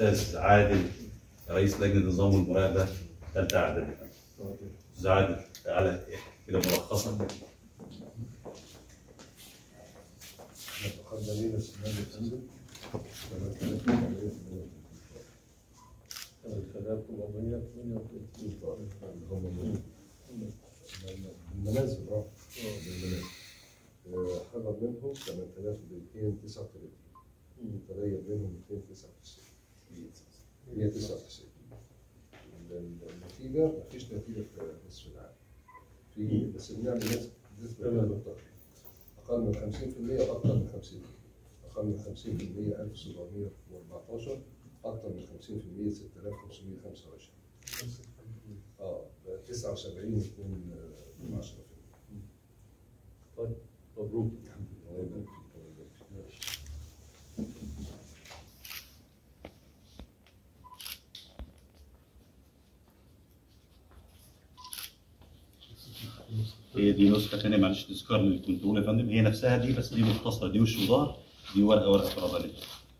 استاذ عادل رئيس لجنه النظام والمراقبه ثالثه اعدادي استاذ عادل على كده ملخصا مقدمين السنة تنزل ثلاثة ومية ثمانية وثلاثين بالمنازل اه بالمنازل آه، حضر منهم 8239 تغير منهم 299 199 النتيجة مفيش نتيجة في نصف العام في بس بنعمل نسبة نسبة كده بالضبط أقل من 50% وأكثر من 50% أقل من 50% 1714 أكثر من 50% 6525 اه 79 2 10 طيب مبروك الله يبارك فيك الله يبارك فيك هي دي نسخه ثانيه معلش تذكار اللي كنت بقول يا فندم هي نفسها دي بس دي مختصره دي وش وظهر دي ورقه ورقه فرضانيه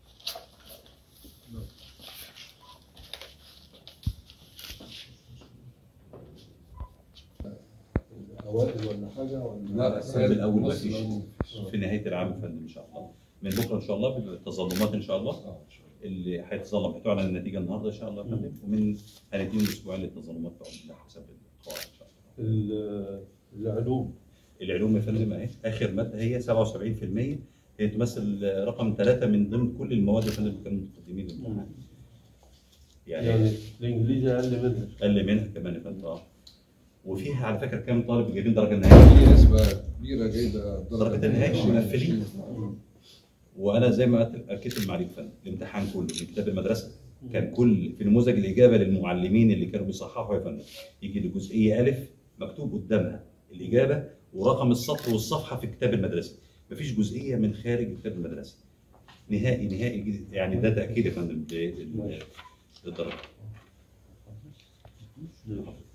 أوائل ولا حاجة ولا لا، السنة الأول نص مفيش. العموم. في نهايه العام يا فندم ان شاء الله من بكره ان شاء الله بيبقى التظلمات ان شاء الله اه إن شاء الله اللي هيتظلم هتعلن النتيجه النهارده ان شاء الله يا فندم ومن هنديهم اسبوعين للتظلمات تعلن حسب القواعد ان شاء الله ال- العلوم العلوم يا فندم اهي اخر ماده هي 77% هي تمثل رقم ثلاثه من ضمن كل المواد يا فندم اللي كانوا متقدمين للامتحان يعني, يعني الانجليزي اقل منها اقل منها كمان يا فندم اه وفيها على فكره كام طالب جايبين درجه نهائيه في نسبة كبيرة جايبة درجة النهائي عشرين- مقفلين. وانا زي ما قلت- اكدت معاليك يا فندم الامتحان كله في كتاب المدرسه كان كل في نموذج الاجابه للمعلمين اللي كانوا بيصححوا يا فندم يجي لجزئيه الف مكتوب قدامها الاجابه ورقم السطر والصفحه في كتاب المدرسه مفيش جزئيه من خارج كتاب المدرسه نهائي نهائي جد- يعني ده تاكيد يا فندم لل- للدرجه